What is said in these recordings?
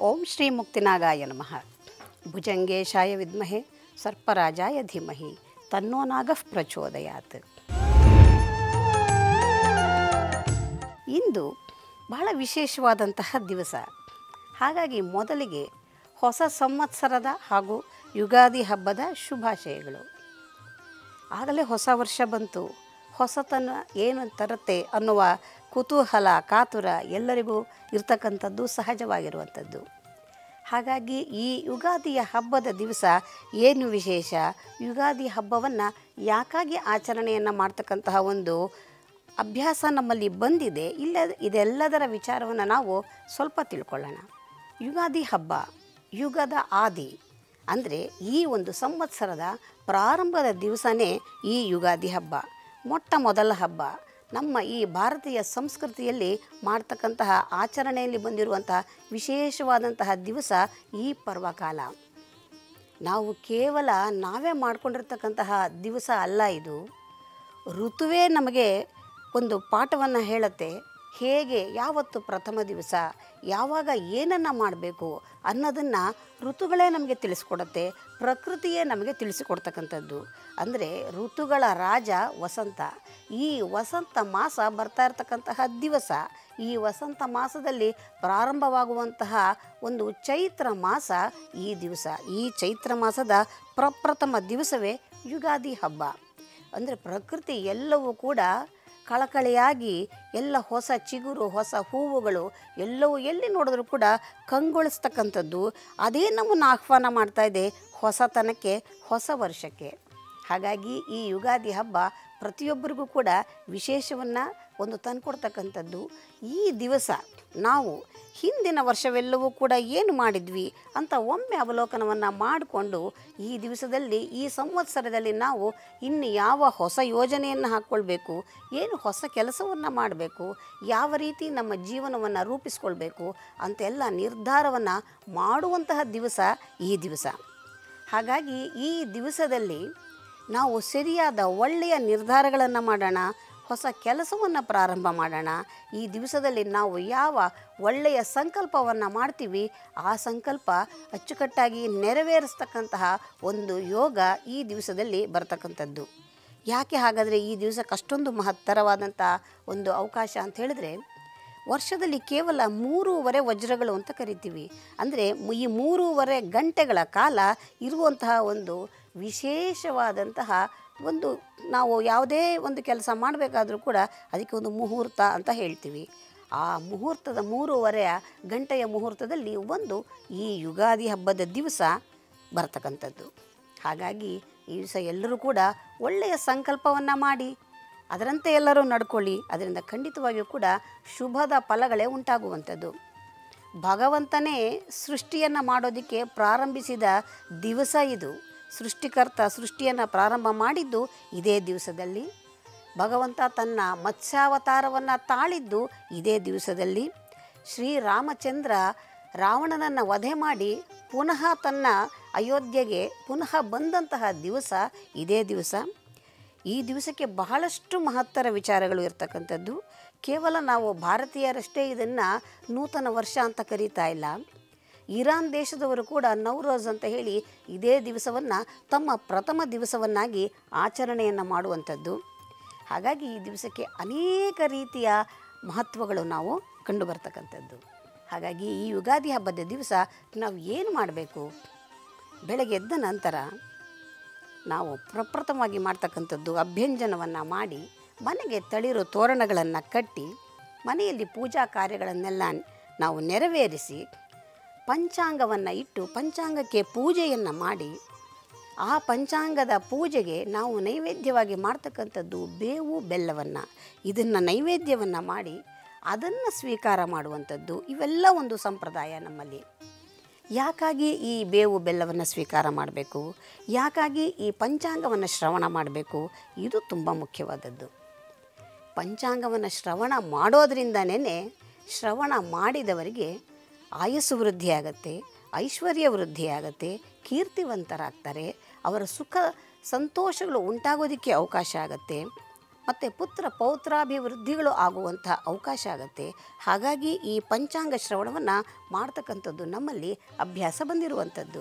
ಓಂ ಶ್ರೀ ಮುಕ್ತಿನಾಗಾಯ ನಮಃ ಭುಜಂಗೇಶಾಯ ವಿದ್ಮಹೆ ಸರ್ಪರಾಜಾಯ ಧೀಮಹಿ ತನ್ನೋ ನಾಗಃ ಪ್ರಚೋದಯಾತ್ ಇಂದು ಬಹಳ ವಿಶೇಷವಾದಂತಹ ದಿವಸ ಹಾಗಾಗಿ ಮೊದಲಿಗೆ ಹೊಸ ಸಂವತ್ಸರದ ಹಾಗೂ ಯುಗಾದಿ ಹಬ್ಬದ ಶುಭಾಶಯಗಳು ಆಗಲೇ ಹೊಸ ವರ್ಷ ಬಂತು ಹೊಸತನ ಏನು ತರುತ್ತೆ ಅನ್ನುವ ಕುತೂಹಲ ಕಾತುರ ಎಲ್ಲರಿಗೂ ಇರ್ತಕ್ಕಂಥದ್ದು ಸಹಜವಾಗಿರುವಂಥದ್ದು ಹಾಗಾಗಿ ಈ ಯುಗಾದಿಯ ಹಬ್ಬದ ದಿವಸ ಏನು ವಿಶೇಷ ಯುಗಾದಿ ಹಬ್ಬವನ್ನು ಯಾಕಾಗಿ ಆಚರಣೆಯನ್ನು ಮಾಡ್ತಕ್ಕಂತಹ ಒಂದು ಅಭ್ಯಾಸ ನಮ್ಮಲ್ಲಿ ಬಂದಿದೆ ಇಲ್ಲ ಇದೆಲ್ಲದರ ವಿಚಾರವನ್ನು ನಾವು ಸ್ವಲ್ಪ ತಿಳ್ಕೊಳ್ಳೋಣ ಯುಗಾದಿ ಹಬ್ಬ ಯುಗದ ಆದಿ ಅಂದರೆ ಈ ಒಂದು ಸಂವತ್ಸರದ ಪ್ರಾರಂಭದ ದಿವಸನೇ ಈ ಯುಗಾದಿ ಹಬ್ಬ ಮೊಟ್ಟ ಮೊದಲ ಹಬ್ಬ ನಮ್ಮ ಈ ಭಾರತೀಯ ಸಂಸ್ಕೃತಿಯಲ್ಲಿ ಮಾಡ್ತಕ್ಕಂತಹ ಆಚರಣೆಯಲ್ಲಿ ಬಂದಿರುವಂತಹ ವಿಶೇಷವಾದಂತಹ ದಿವಸ ಈ ಪರ್ವಕಾಲ ನಾವು ಕೇವಲ ನಾವೇ ಮಾಡ್ಕೊಂಡಿರ್ತಕ್ಕಂತಹ ದಿವಸ ಅಲ್ಲ ಇದು ಋತುವೇ ನಮಗೆ ಒಂದು ಪಾಠವನ್ನು ಹೇಳುತ್ತೆ ಹೇಗೆ ಯಾವತ್ತು ಪ್ರಥಮ ದಿವಸ ಯಾವಾಗ ಏನನ್ನು ಮಾಡಬೇಕು ಅನ್ನೋದನ್ನು ಋತುಗಳೇ ನಮಗೆ ತಿಳಿಸ್ಕೊಡುತ್ತೆ ಪ್ರಕೃತಿಯೇ ನಮಗೆ ತಿಳಿಸಿಕೊಡ್ತಕ್ಕಂಥದ್ದು ಅಂದರೆ ಋತುಗಳ ರಾಜ ವಸಂತ ಈ ವಸಂತ ಮಾಸ ಬರ್ತಾ ಇರತಕ್ಕಂತಹ ದಿವಸ ಈ ವಸಂತ ಮಾಸದಲ್ಲಿ ಪ್ರಾರಂಭವಾಗುವಂತಹ ಒಂದು ಚೈತ್ರ ಮಾಸ ಈ ದಿವಸ ಈ ಚೈತ್ರ ಮಾಸದ ಪ್ರಪ್ರಥಮ ದಿವಸವೇ ಯುಗಾದಿ ಹಬ್ಬ ಅಂದರೆ ಪ್ರಕೃತಿ ಎಲ್ಲವೂ ಕೂಡ ಕಳಕಳಿಯಾಗಿ ಎಲ್ಲ ಹೊಸ ಚಿಗುರು ಹೊಸ ಹೂವುಗಳು ಎಲ್ಲವೂ ಎಲ್ಲಿ ನೋಡಿದ್ರೂ ಕೂಡ ಕಂಗೊಳಿಸ್ತಕ್ಕಂಥದ್ದು ಅದೇ ನಮ್ಮನ್ನು ಆಹ್ವಾನ ಮಾಡ್ತಾ ಇದೆ ಹೊಸತನಕ್ಕೆ ಹೊಸ ವರ್ಷಕ್ಕೆ ಹಾಗಾಗಿ ಈ ಯುಗಾದಿ ಹಬ್ಬ ಪ್ರತಿಯೊಬ್ಬರಿಗೂ ಕೂಡ ವಿಶೇಷವನ್ನು ಒಂದು ತಂದುಕೊಡ್ತಕ್ಕಂಥದ್ದು ಈ ದಿವಸ ನಾವು ಹಿಂದಿನ ವರ್ಷವೆಲ್ಲವೂ ಕೂಡ ಏನು ಮಾಡಿದ್ವಿ ಅಂತ ಒಮ್ಮೆ ಅವಲೋಕನವನ್ನು ಮಾಡಿಕೊಂಡು ಈ ದಿವಸದಲ್ಲಿ ಈ ಸಂವತ್ಸರದಲ್ಲಿ ನಾವು ಇನ್ನು ಯಾವ ಹೊಸ ಯೋಜನೆಯನ್ನು ಹಾಕ್ಕೊಳ್ಬೇಕು ಏನು ಹೊಸ ಕೆಲಸವನ್ನು ಮಾಡಬೇಕು ಯಾವ ರೀತಿ ನಮ್ಮ ಜೀವನವನ್ನು ರೂಪಿಸ್ಕೊಳ್ಬೇಕು ಅಂತೆಲ್ಲ ನಿರ್ಧಾರವನ್ನು ಮಾಡುವಂತಹ ದಿವಸ ಈ ದಿವಸ ಹಾಗಾಗಿ ಈ ದಿವಸದಲ್ಲಿ ನಾವು ಸರಿಯಾದ ಒಳ್ಳೆಯ ನಿರ್ಧಾರಗಳನ್ನು ಮಾಡೋಣ ಹೊಸ ಕೆಲಸವನ್ನು ಪ್ರಾರಂಭ ಮಾಡೋಣ ಈ ದಿವಸದಲ್ಲಿ ನಾವು ಯಾವ ಒಳ್ಳೆಯ ಸಂಕಲ್ಪವನ್ನು ಮಾಡ್ತೀವಿ ಆ ಸಂಕಲ್ಪ ಅಚ್ಚುಕಟ್ಟಾಗಿ ನೆರವೇರಿಸ್ತಕ್ಕಂತಹ ಒಂದು ಯೋಗ ಈ ದಿವಸದಲ್ಲಿ ಬರ್ತಕ್ಕಂಥದ್ದು ಯಾಕೆ ಹಾಗಾದರೆ ಈ ದಿವಸಕ್ಕೆ ಅಷ್ಟೊಂದು ಮಹತ್ತರವಾದಂಥ ಒಂದು ಅವಕಾಶ ಅಂತ ಹೇಳಿದ್ರೆ ವರ್ಷದಲ್ಲಿ ಕೇವಲ ಮೂರುವರೆ ವಜ್ರಗಳು ಅಂತ ಕರಿತೀವಿ ಅಂದರೆ ಈ ಮೂರುವರೆ ಗಂಟೆಗಳ ಕಾಲ ಇರುವಂತಹ ಒಂದು ವಿಶೇಷವಾದಂತಹ ಒಂದು ನಾವು ಯಾವುದೇ ಒಂದು ಕೆಲಸ ಮಾಡಬೇಕಾದ್ರೂ ಕೂಡ ಅದಕ್ಕೆ ಒಂದು ಮುಹೂರ್ತ ಅಂತ ಹೇಳ್ತೀವಿ ಆ ಮುಹೂರ್ತದ ಮೂರುವರೆಯ ಗಂಟೆಯ ಮುಹೂರ್ತದಲ್ಲಿ ಒಂದು ಈ ಯುಗಾದಿ ಹಬ್ಬದ ದಿವಸ ಬರ್ತಕ್ಕಂಥದ್ದು ಹಾಗಾಗಿ ಈ ದಿವಸ ಎಲ್ಲರೂ ಕೂಡ ಒಳ್ಳೆಯ ಸಂಕಲ್ಪವನ್ನು ಮಾಡಿ ಅದರಂತೆ ಎಲ್ಲರೂ ನಡ್ಕೊಳ್ಳಿ ಅದರಿಂದ ಖಂಡಿತವಾಗಿಯೂ ಕೂಡ ಶುಭದ ಫಲಗಳೇ ಉಂಟಾಗುವಂಥದ್ದು ಭಗವಂತನೇ ಸೃಷ್ಟಿಯನ್ನು ಮಾಡೋದಕ್ಕೆ ಪ್ರಾರಂಭಿಸಿದ ದಿವಸ ಇದು ಸೃಷ್ಟಿಕರ್ತ ಸೃಷ್ಟಿಯನ್ನು ಪ್ರಾರಂಭ ಮಾಡಿದ್ದು ಇದೇ ದಿವಸದಲ್ಲಿ ಭಗವಂತ ತನ್ನ ಮತ್ಸ್ಯಾವತಾರವನ್ನು ತಾಳಿದ್ದು ಇದೇ ದಿವಸದಲ್ಲಿ ಶ್ರೀರಾಮಚಂದ್ರ ರಾವಣನನ್ನು ವಧೆ ಮಾಡಿ ಪುನಃ ತನ್ನ ಅಯೋಧ್ಯೆಗೆ ಪುನಃ ಬಂದಂತಹ ದಿವಸ ಇದೇ ದಿವಸ ಈ ದಿವಸಕ್ಕೆ ಬಹಳಷ್ಟು ಮಹತ್ತರ ವಿಚಾರಗಳು ಇರ್ತಕ್ಕಂಥದ್ದು ಕೇವಲ ನಾವು ಭಾರತೀಯರಷ್ಟೇ ಇದನ್ನು ನೂತನ ವರ್ಷ ಅಂತ ಕರೀತಾ ಇಲ್ಲ ಇರಾನ್ ದೇಶದವರು ಕೂಡ ನೌರೋಜ್ ಅಂತ ಹೇಳಿ ಇದೇ ದಿವಸವನ್ನು ತಮ್ಮ ಪ್ರಥಮ ದಿವಸವನ್ನಾಗಿ ಆಚರಣೆಯನ್ನು ಮಾಡುವಂಥದ್ದು ಹಾಗಾಗಿ ಈ ದಿವಸಕ್ಕೆ ಅನೇಕ ರೀತಿಯ ಮಹತ್ವಗಳು ನಾವು ಕಂಡು ಬರ್ತಕ್ಕಂಥದ್ದು ಹಾಗಾಗಿ ಈ ಯುಗಾದಿ ಹಬ್ಬದ ದಿವಸ ನಾವು ಏನು ಮಾಡಬೇಕು ಬೆಳಗ್ಗೆ ಎದ್ದ ನಂತರ ನಾವು ಪ್ರಪ್ರಥಮವಾಗಿ ಮಾಡ್ತಕ್ಕಂಥದ್ದು ಅಭ್ಯಂಜನವನ್ನು ಮಾಡಿ ಮನೆಗೆ ತಳಿರೋ ತೋರಣಗಳನ್ನು ಕಟ್ಟಿ ಮನೆಯಲ್ಲಿ ಪೂಜಾ ಕಾರ್ಯಗಳನ್ನೆಲ್ಲ ನಾವು ನೆರವೇರಿಸಿ ಪಂಚಾಂಗವನ್ನು ಇಟ್ಟು ಪಂಚಾಂಗಕ್ಕೆ ಪೂಜೆಯನ್ನು ಮಾಡಿ ಆ ಪಂಚಾಂಗದ ಪೂಜೆಗೆ ನಾವು ನೈವೇದ್ಯವಾಗಿ ಮಾಡ್ತಕ್ಕಂಥದ್ದು ಬೇವು ಬೆಲ್ಲವನ್ನು ಇದನ್ನು ನೈವೇದ್ಯವನ್ನು ಮಾಡಿ ಅದನ್ನು ಸ್ವೀಕಾರ ಮಾಡುವಂಥದ್ದು ಇವೆಲ್ಲ ಒಂದು ಸಂಪ್ರದಾಯ ನಮ್ಮಲ್ಲಿ ಯಾಕಾಗಿ ಈ ಬೇವು ಬೆಲ್ಲವನ್ನು ಸ್ವೀಕಾರ ಮಾಡಬೇಕು ಯಾಕಾಗಿ ಈ ಪಂಚಾಂಗವನ್ನು ಶ್ರವಣ ಮಾಡಬೇಕು ಇದು ತುಂಬ ಮುಖ್ಯವಾದದ್ದು ಪಂಚಾಂಗವನ್ನು ಶ್ರವಣ ಮಾಡೋದ್ರಿಂದನೇ ಶ್ರವಣ ಮಾಡಿದವರಿಗೆ ಆಯಸ್ಸು ವೃದ್ಧಿಯಾಗತ್ತೆ ಐಶ್ವರ್ಯ ವೃದ್ಧಿಯಾಗತ್ತೆ ಕೀರ್ತಿವಂತರಾಗ್ತಾರೆ ಅವರ ಸುಖ ಸಂತೋಷಗಳು ಉಂಟಾಗೋದಕ್ಕೆ ಅವಕಾಶ ಆಗುತ್ತೆ ಮತ್ತು ಪುತ್ರ ಪೌತ್ರಾಭಿವೃದ್ಧಿಗಳು ಆಗುವಂಥ ಅವಕಾಶ ಆಗುತ್ತೆ ಹಾಗಾಗಿ ಈ ಪಂಚಾಂಗ ಶ್ರವಣವನ್ನು ಮಾಡ್ತಕ್ಕಂಥದ್ದು ನಮ್ಮಲ್ಲಿ ಅಭ್ಯಾಸ ಬಂದಿರುವಂಥದ್ದು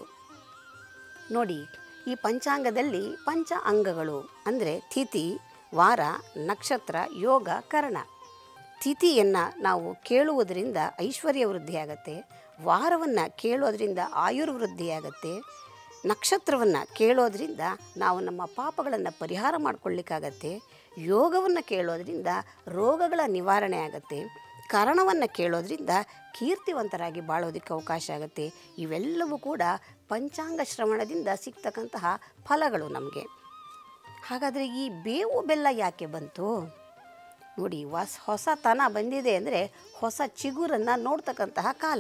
ನೋಡಿ ಈ ಪಂಚಾಂಗದಲ್ಲಿ ಪಂಚ ಅಂಗಗಳು ಅಂದರೆ ತಿಥಿ ವಾರ ನಕ್ಷತ್ರ ಯೋಗ ಕರ್ಣ ತಿಥಿಯನ್ನು ನಾವು ಕೇಳುವುದರಿಂದ ಐಶ್ವರ್ಯ ವೃದ್ಧಿಯಾಗತ್ತೆ ವಾರವನ್ನು ಕೇಳೋದ್ರಿಂದ ಆಯುರ್ವೃದ್ಧಿಯಾಗತ್ತೆ ನಕ್ಷತ್ರವನ್ನು ಕೇಳೋದ್ರಿಂದ ನಾವು ನಮ್ಮ ಪಾಪಗಳನ್ನು ಪರಿಹಾರ ಮಾಡ್ಕೊಳ್ಳಿಕ್ಕಾಗತ್ತೆ ಯೋಗವನ್ನು ಕೇಳೋದ್ರಿಂದ ರೋಗಗಳ ನಿವಾರಣೆ ಆಗುತ್ತೆ ಕಾರಣವನ್ನು ಕೇಳೋದ್ರಿಂದ ಕೀರ್ತಿವಂತರಾಗಿ ಬಾಳೋದಕ್ಕೆ ಅವಕಾಶ ಆಗುತ್ತೆ ಇವೆಲ್ಲವೂ ಕೂಡ ಪಂಚಾಂಗ ಶ್ರವಣದಿಂದ ಸಿಗ್ತಕ್ಕಂತಹ ಫಲಗಳು ನಮಗೆ ಹಾಗಾದರೆ ಈ ಬೇವು ಬೆಲ್ಲ ಯಾಕೆ ಬಂತು ನೋಡಿ ಹೊಸ ಹೊಸತನ ಬಂದಿದೆ ಅಂದರೆ ಹೊಸ ಚಿಗುರನ್ನು ನೋಡ್ತಕ್ಕಂತಹ ಕಾಲ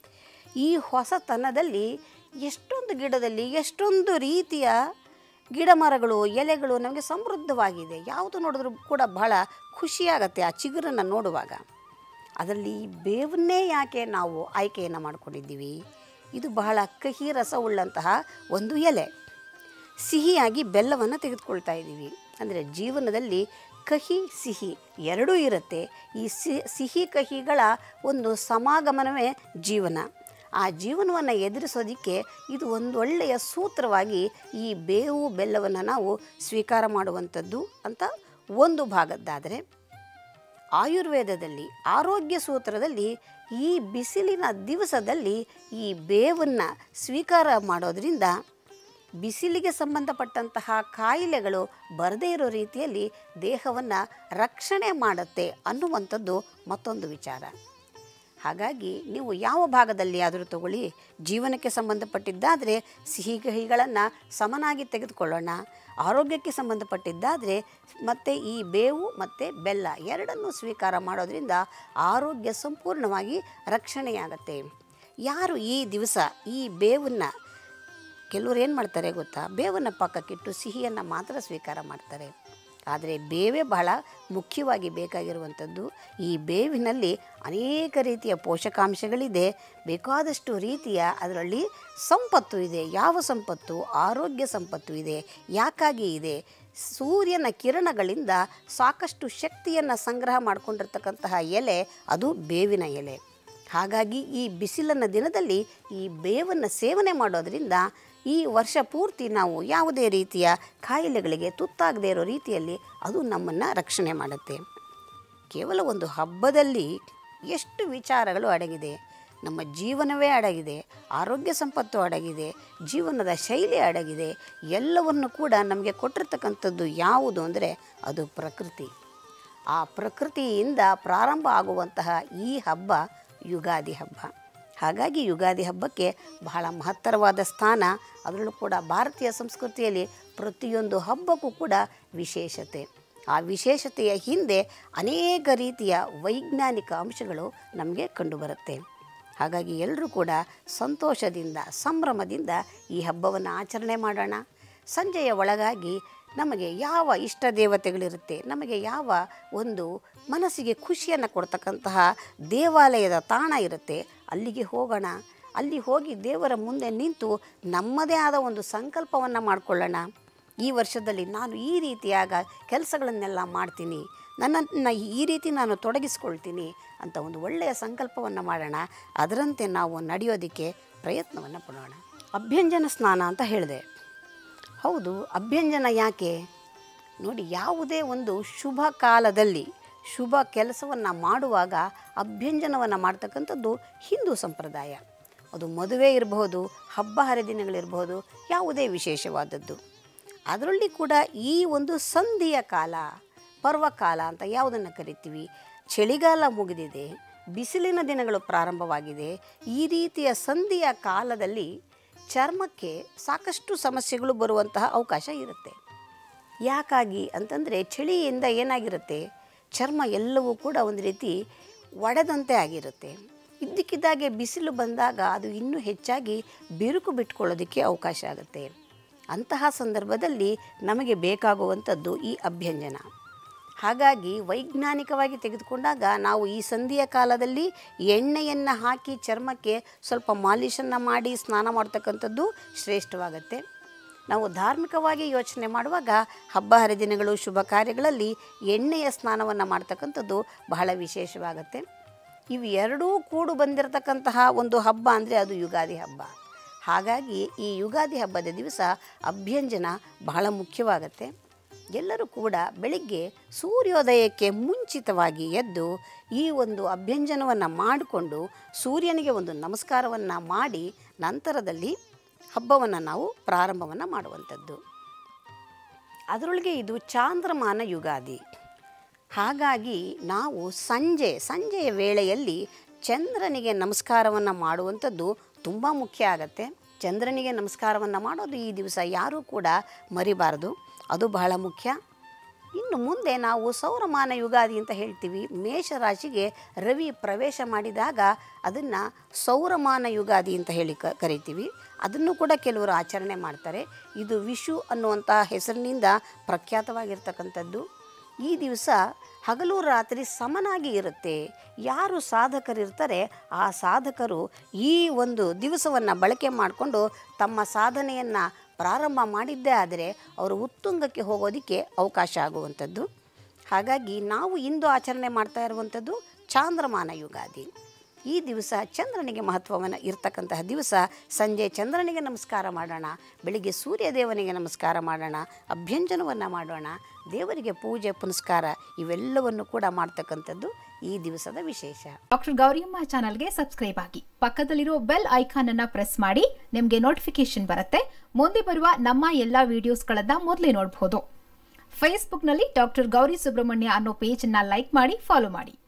ಈ ಹೊಸತನದಲ್ಲಿ ಎಷ್ಟೊಂದು ಗಿಡದಲ್ಲಿ ಎಷ್ಟೊಂದು ರೀತಿಯ ಗಿಡ ಮರಗಳು ಎಲೆಗಳು ನಮಗೆ ಸಮೃದ್ಧವಾಗಿದೆ ಯಾವುದು ನೋಡಿದ್ರೂ ಕೂಡ ಬಹಳ ಖುಷಿಯಾಗತ್ತೆ ಆ ಚಿಗುರನ್ನು ನೋಡುವಾಗ ಅದರಲ್ಲಿ ಬೇವನ್ನೇ ಯಾಕೆ ನಾವು ಆಯ್ಕೆಯನ್ನು ಮಾಡ್ಕೊಂಡಿದ್ದೀವಿ ಇದು ಬಹಳ ಕಹಿ ರಸವುಳ್ಳಂತಹ ಒಂದು ಎಲೆ ಸಿಹಿಯಾಗಿ ಬೆಲ್ಲವನ್ನು ತೆಗೆದುಕೊಳ್ತಾ ಇದ್ದೀವಿ ಅಂದರೆ ಜೀವನದಲ್ಲಿ ಕಹಿ ಸಿಹಿ ಎರಡೂ ಇರುತ್ತೆ ಈ ಸಿ ಸಿಹಿ ಕಹಿಗಳ ಒಂದು ಸಮಾಗಮನವೇ ಜೀವನ ಆ ಜೀವನವನ್ನು ಎದುರಿಸೋದಕ್ಕೆ ಇದು ಒಂದು ಒಳ್ಳೆಯ ಸೂತ್ರವಾಗಿ ಈ ಬೇವು ಬೆಲ್ಲವನ್ನು ನಾವು ಸ್ವೀಕಾರ ಮಾಡುವಂಥದ್ದು ಅಂತ ಒಂದು ಭಾಗದ್ದಾದರೆ ಆಯುರ್ವೇದದಲ್ಲಿ ಆರೋಗ್ಯ ಸೂತ್ರದಲ್ಲಿ ಈ ಬಿಸಿಲಿನ ದಿವಸದಲ್ಲಿ ಈ ಬೇವನ್ನು ಸ್ವೀಕಾರ ಮಾಡೋದರಿಂದ ಬಿಸಿಲಿಗೆ ಸಂಬಂಧಪಟ್ಟಂತಹ ಕಾಯಿಲೆಗಳು ಬರದೇ ಇರೋ ರೀತಿಯಲ್ಲಿ ದೇಹವನ್ನು ರಕ್ಷಣೆ ಮಾಡುತ್ತೆ ಅನ್ನುವಂಥದ್ದು ಮತ್ತೊಂದು ವಿಚಾರ ಹಾಗಾಗಿ ನೀವು ಯಾವ ಭಾಗದಲ್ಲಿ ಆದರೂ ತಗೊಳ್ಳಿ ಜೀವನಕ್ಕೆ ಸಂಬಂಧಪಟ್ಟಿದ್ದಾದರೆ ಸಿಹಿ ಕಹಿಗಳನ್ನು ಸಮನಾಗಿ ತೆಗೆದುಕೊಳ್ಳೋಣ ಆರೋಗ್ಯಕ್ಕೆ ಸಂಬಂಧಪಟ್ಟಿದ್ದಾದರೆ ಮತ್ತು ಈ ಬೇವು ಮತ್ತು ಬೆಲ್ಲ ಎರಡನ್ನೂ ಸ್ವೀಕಾರ ಮಾಡೋದ್ರಿಂದ ಆರೋಗ್ಯ ಸಂಪೂರ್ಣವಾಗಿ ರಕ್ಷಣೆಯಾಗತ್ತೆ ಯಾರು ಈ ದಿವಸ ಈ ಬೇವನ್ನು ಕೆಲವ್ರು ಏನು ಮಾಡ್ತಾರೆ ಗೊತ್ತಾ ಬೇವನ್ನು ಪಕ್ಕಕ್ಕಿಟ್ಟು ಸಿಹಿಯನ್ನು ಮಾತ್ರ ಸ್ವೀಕಾರ ಮಾಡ್ತಾರೆ ಆದರೆ ಬೇವೇ ಬಹಳ ಮುಖ್ಯವಾಗಿ ಬೇಕಾಗಿರುವಂಥದ್ದು ಈ ಬೇವಿನಲ್ಲಿ ಅನೇಕ ರೀತಿಯ ಪೋಷಕಾಂಶಗಳಿದೆ ಬೇಕಾದಷ್ಟು ರೀತಿಯ ಅದರಲ್ಲಿ ಸಂಪತ್ತು ಇದೆ ಯಾವ ಸಂಪತ್ತು ಆರೋಗ್ಯ ಸಂಪತ್ತು ಇದೆ ಯಾಕಾಗಿ ಇದೆ ಸೂರ್ಯನ ಕಿರಣಗಳಿಂದ ಸಾಕಷ್ಟು ಶಕ್ತಿಯನ್ನು ಸಂಗ್ರಹ ಮಾಡಿಕೊಂಡಿರ್ತಕ್ಕಂತಹ ಎಲೆ ಅದು ಬೇವಿನ ಎಲೆ ಹಾಗಾಗಿ ಈ ಬಿಸಿಲನ್ನ ದಿನದಲ್ಲಿ ಈ ಬೇವನ್ನು ಸೇವನೆ ಮಾಡೋದರಿಂದ ಈ ವರ್ಷ ಪೂರ್ತಿ ನಾವು ಯಾವುದೇ ರೀತಿಯ ಕಾಯಿಲೆಗಳಿಗೆ ತುತ್ತಾಗದೇ ಇರೋ ರೀತಿಯಲ್ಲಿ ಅದು ನಮ್ಮನ್ನು ರಕ್ಷಣೆ ಮಾಡುತ್ತೆ ಕೇವಲ ಒಂದು ಹಬ್ಬದಲ್ಲಿ ಎಷ್ಟು ವಿಚಾರಗಳು ಅಡಗಿದೆ ನಮ್ಮ ಜೀವನವೇ ಅಡಗಿದೆ ಆರೋಗ್ಯ ಸಂಪತ್ತು ಅಡಗಿದೆ ಜೀವನದ ಶೈಲಿ ಅಡಗಿದೆ ಎಲ್ಲವನ್ನು ಕೂಡ ನಮಗೆ ಕೊಟ್ಟಿರ್ತಕ್ಕಂಥದ್ದು ಯಾವುದು ಅಂದರೆ ಅದು ಪ್ರಕೃತಿ ಆ ಪ್ರಕೃತಿಯಿಂದ ಪ್ರಾರಂಭ ಆಗುವಂತಹ ಈ ಹಬ್ಬ ಯುಗಾದಿ ಹಬ್ಬ ಹಾಗಾಗಿ ಯುಗಾದಿ ಹಬ್ಬಕ್ಕೆ ಬಹಳ ಮಹತ್ತರವಾದ ಸ್ಥಾನ ಅದರಲ್ಲೂ ಕೂಡ ಭಾರತೀಯ ಸಂಸ್ಕೃತಿಯಲ್ಲಿ ಪ್ರತಿಯೊಂದು ಹಬ್ಬಕ್ಕೂ ಕೂಡ ವಿಶೇಷತೆ ಆ ವಿಶೇಷತೆಯ ಹಿಂದೆ ಅನೇಕ ರೀತಿಯ ವೈಜ್ಞಾನಿಕ ಅಂಶಗಳು ನಮಗೆ ಕಂಡುಬರುತ್ತೆ ಹಾಗಾಗಿ ಎಲ್ಲರೂ ಕೂಡ ಸಂತೋಷದಿಂದ ಸಂಭ್ರಮದಿಂದ ಈ ಹಬ್ಬವನ್ನು ಆಚರಣೆ ಮಾಡೋಣ ಸಂಜೆಯ ಒಳಗಾಗಿ ನಮಗೆ ಯಾವ ಇಷ್ಟ ದೇವತೆಗಳಿರುತ್ತೆ ನಮಗೆ ಯಾವ ಒಂದು ಮನಸ್ಸಿಗೆ ಖುಷಿಯನ್ನು ಕೊಡ್ತಕ್ಕಂತಹ ದೇವಾಲಯದ ತಾಣ ಇರುತ್ತೆ ಅಲ್ಲಿಗೆ ಹೋಗೋಣ ಅಲ್ಲಿ ಹೋಗಿ ದೇವರ ಮುಂದೆ ನಿಂತು ನಮ್ಮದೇ ಆದ ಒಂದು ಸಂಕಲ್ಪವನ್ನು ಮಾಡಿಕೊಳ್ಳೋಣ ಈ ವರ್ಷದಲ್ಲಿ ನಾನು ಈ ರೀತಿಯಾಗ ಕೆಲಸಗಳನ್ನೆಲ್ಲ ಮಾಡ್ತೀನಿ ನನ್ನನ್ನು ಈ ರೀತಿ ನಾನು ತೊಡಗಿಸ್ಕೊಳ್ತೀನಿ ಅಂತ ಒಂದು ಒಳ್ಳೆಯ ಸಂಕಲ್ಪವನ್ನು ಮಾಡೋಣ ಅದರಂತೆ ನಾವು ನಡೆಯೋದಕ್ಕೆ ಪ್ರಯತ್ನವನ್ನು ಪಡೋಣ ಅಭ್ಯಂಜನ ಸ್ನಾನ ಅಂತ ಹೇಳಿದೆ ಹೌದು ಅಭ್ಯಂಜನ ಯಾಕೆ ನೋಡಿ ಯಾವುದೇ ಒಂದು ಶುಭ ಕಾಲದಲ್ಲಿ ಶುಭ ಕೆಲಸವನ್ನು ಮಾಡುವಾಗ ಅಭ್ಯಂಜನವನ್ನು ಮಾಡ್ತಕ್ಕಂಥದ್ದು ಹಿಂದೂ ಸಂಪ್ರದಾಯ ಅದು ಮದುವೆ ಇರಬಹುದು ಹಬ್ಬ ಹರಿದಿನಗಳಿರಬಹುದು ಯಾವುದೇ ವಿಶೇಷವಾದದ್ದು ಅದರಲ್ಲಿ ಕೂಡ ಈ ಒಂದು ಸಂಧಿಯ ಕಾಲ ಪರ್ವಕಾಲ ಅಂತ ಯಾವುದನ್ನು ಕರಿತೀವಿ ಚಳಿಗಾಲ ಮುಗಿದಿದೆ ಬಿಸಿಲಿನ ದಿನಗಳು ಪ್ರಾರಂಭವಾಗಿದೆ ಈ ರೀತಿಯ ಸಂಧಿಯ ಕಾಲದಲ್ಲಿ ಚರ್ಮಕ್ಕೆ ಸಾಕಷ್ಟು ಸಮಸ್ಯೆಗಳು ಬರುವಂತಹ ಅವಕಾಶ ಇರುತ್ತೆ ಯಾಕಾಗಿ ಅಂತಂದರೆ ಚಳಿಯಿಂದ ಏನಾಗಿರುತ್ತೆ ಚರ್ಮ ಎಲ್ಲವೂ ಕೂಡ ಒಂದು ರೀತಿ ಒಡೆದಂತೆ ಆಗಿರುತ್ತೆ ಇದ್ದಕ್ಕಿದ್ದಾಗೆ ಬಿಸಿಲು ಬಂದಾಗ ಅದು ಇನ್ನೂ ಹೆಚ್ಚಾಗಿ ಬಿರುಕು ಬಿಟ್ಕೊಳ್ಳೋದಕ್ಕೆ ಅವಕಾಶ ಆಗುತ್ತೆ ಅಂತಹ ಸಂದರ್ಭದಲ್ಲಿ ನಮಗೆ ಬೇಕಾಗುವಂಥದ್ದು ಈ ಅಭ್ಯಂಜನ ಹಾಗಾಗಿ ವೈಜ್ಞಾನಿಕವಾಗಿ ತೆಗೆದುಕೊಂಡಾಗ ನಾವು ಈ ಸಂಧಿಯ ಕಾಲದಲ್ಲಿ ಎಣ್ಣೆಯನ್ನು ಹಾಕಿ ಚರ್ಮಕ್ಕೆ ಸ್ವಲ್ಪ ಮಾಲಿಷನ್ನು ಮಾಡಿ ಸ್ನಾನ ಮಾಡ್ತಕ್ಕಂಥದ್ದು ಶ್ರೇಷ್ಠವಾಗತ್ತೆ ನಾವು ಧಾರ್ಮಿಕವಾಗಿ ಯೋಚನೆ ಮಾಡುವಾಗ ಹಬ್ಬ ಹರಿದಿನಗಳು ಶುಭ ಕಾರ್ಯಗಳಲ್ಲಿ ಎಣ್ಣೆಯ ಸ್ನಾನವನ್ನು ಮಾಡ್ತಕ್ಕಂಥದ್ದು ಬಹಳ ವಿಶೇಷವಾಗುತ್ತೆ ಇವು ಎರಡೂ ಕೂಡು ಬಂದಿರತಕ್ಕಂತಹ ಒಂದು ಹಬ್ಬ ಅಂದರೆ ಅದು ಯುಗಾದಿ ಹಬ್ಬ ಹಾಗಾಗಿ ಈ ಯುಗಾದಿ ಹಬ್ಬದ ದಿವಸ ಅಭ್ಯಂಜನ ಬಹಳ ಮುಖ್ಯವಾಗುತ್ತೆ ಎಲ್ಲರೂ ಕೂಡ ಬೆಳಿಗ್ಗೆ ಸೂರ್ಯೋದಯಕ್ಕೆ ಮುಂಚಿತವಾಗಿ ಎದ್ದು ಈ ಒಂದು ಅಭ್ಯಂಜನವನ್ನು ಮಾಡಿಕೊಂಡು ಸೂರ್ಯನಿಗೆ ಒಂದು ನಮಸ್ಕಾರವನ್ನು ಮಾಡಿ ನಂತರದಲ್ಲಿ ಹಬ್ಬವನ್ನು ನಾವು ಪ್ರಾರಂಭವನ್ನು ಮಾಡುವಂಥದ್ದು ಅದರೊಳಗೆ ಇದು ಚಾಂದ್ರಮಾನ ಯುಗಾದಿ ಹಾಗಾಗಿ ನಾವು ಸಂಜೆ ಸಂಜೆಯ ವೇಳೆಯಲ್ಲಿ ಚಂದ್ರನಿಗೆ ನಮಸ್ಕಾರವನ್ನು ಮಾಡುವಂಥದ್ದು ತುಂಬ ಮುಖ್ಯ ಆಗತ್ತೆ ಚಂದ್ರನಿಗೆ ನಮಸ್ಕಾರವನ್ನು ಮಾಡೋದು ಈ ದಿವಸ ಯಾರೂ ಕೂಡ ಮರಿಬಾರದು ಅದು ಬಹಳ ಮುಖ್ಯ ಇನ್ನು ಮುಂದೆ ನಾವು ಸೌರಮಾನ ಯುಗಾದಿ ಅಂತ ಹೇಳ್ತೀವಿ ಮೇಷರಾಶಿಗೆ ರವಿ ಪ್ರವೇಶ ಮಾಡಿದಾಗ ಅದನ್ನು ಸೌರಮಾನ ಯುಗಾದಿ ಅಂತ ಹೇಳಿ ಕ ಕರಿತೀವಿ ಅದನ್ನು ಕೂಡ ಕೆಲವರು ಆಚರಣೆ ಮಾಡ್ತಾರೆ ಇದು ವಿಷು ಅನ್ನುವಂಥ ಹೆಸರಿನಿಂದ ಪ್ರಖ್ಯಾತವಾಗಿರ್ತಕ್ಕಂಥದ್ದು ಈ ದಿವಸ ಹಗಲು ರಾತ್ರಿ ಸಮನಾಗಿ ಇರುತ್ತೆ ಯಾರು ಸಾಧಕರಿರ್ತಾರೆ ಆ ಸಾಧಕರು ಈ ಒಂದು ದಿವಸವನ್ನು ಬಳಕೆ ಮಾಡಿಕೊಂಡು ತಮ್ಮ ಸಾಧನೆಯನ್ನು ಪ್ರಾರಂಭ ಮಾಡಿದ್ದೇ ಆದರೆ ಅವರು ಉತ್ತುಂಗಕ್ಕೆ ಹೋಗೋದಕ್ಕೆ ಅವಕಾಶ ಆಗುವಂಥದ್ದು ಹಾಗಾಗಿ ನಾವು ಇಂದು ಆಚರಣೆ ಮಾಡ್ತಾ ಇರುವಂಥದ್ದು ಚಾಂದ್ರಮಾನ ಯುಗಾದಿ ಈ ದಿವಸ ಚಂದ್ರನಿಗೆ ಮಹತ್ವವನ್ನು ಇರ್ತಕ್ಕಂತಹ ದಿವಸ ಸಂಜೆ ಚಂದ್ರನಿಗೆ ನಮಸ್ಕಾರ ಮಾಡೋಣ ಬೆಳಿಗ್ಗೆ ಸೂರ್ಯದೇವನಿಗೆ ನಮಸ್ಕಾರ ಮಾಡೋಣ ಅಭ್ಯಂಜನವನ್ನು ಮಾಡೋಣ ದೇವರಿಗೆ ಪೂಜೆ ಪುನಸ್ಕಾರ ಇವೆಲ್ಲವನ್ನು ಕೂಡ ಮಾಡ್ತಕ್ಕಂಥದ್ದು ಈ ದಿವಸದ ವಿಶೇಷ ಡಾಕ್ಟರ್ ಗೌರಿಯಮ್ಮ ಚಾನಲ್ಗೆ ಸಬ್ಸ್ಕ್ರೈಬ್ ಆಗಿ ಪಕ್ಕದಲ್ಲಿರೋ ಬೆಲ್ ಐಕಾನ್ ಅನ್ನ ಪ್ರೆಸ್ ಮಾಡಿ ನಿಮಗೆ ನೋಟಿಫಿಕೇಶನ್ ಬರುತ್ತೆ ಮುಂದೆ ಬರುವ ನಮ್ಮ ಎಲ್ಲಾ ವಿಡಿಯೋಸ್ಗಳನ್ನ ಮೊದಲೇ ನೋಡಬಹುದು ಫೇಸ್ಬುಕ್ನಲ್ಲಿ ಡಾಕ್ಟರ್ ಗೌರಿ ಸುಬ್ರಹ್ಮಣ್ಯ ಅನ್ನೋ ಪೇಜ್ ಅನ್ನ ಲೈಕ್ ಮಾಡಿ ಫಾಲೋ ಮಾಡಿ